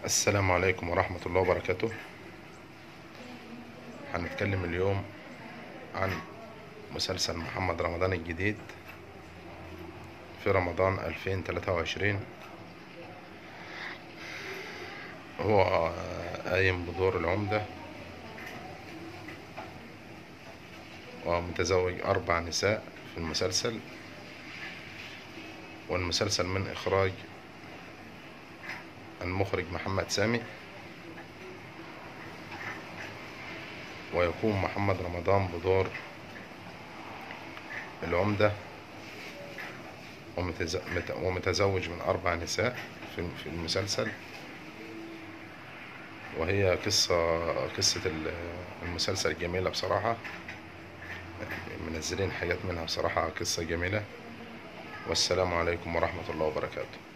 السلام عليكم ورحمة الله وبركاته هنتكلم اليوم عن مسلسل محمد رمضان الجديد في رمضان 2023 هو قايم بدور العمدة ومتزوج أربع نساء في المسلسل والمسلسل من إخراج المخرج محمد سامي ويقوم محمد رمضان بدور العمدة ومتزوج من أربع نساء في المسلسل وهي قصة قصة المسلسل جميلة بصراحة منزلين حاجات منها بصراحة قصة جميلة والسلام عليكم ورحمة الله وبركاته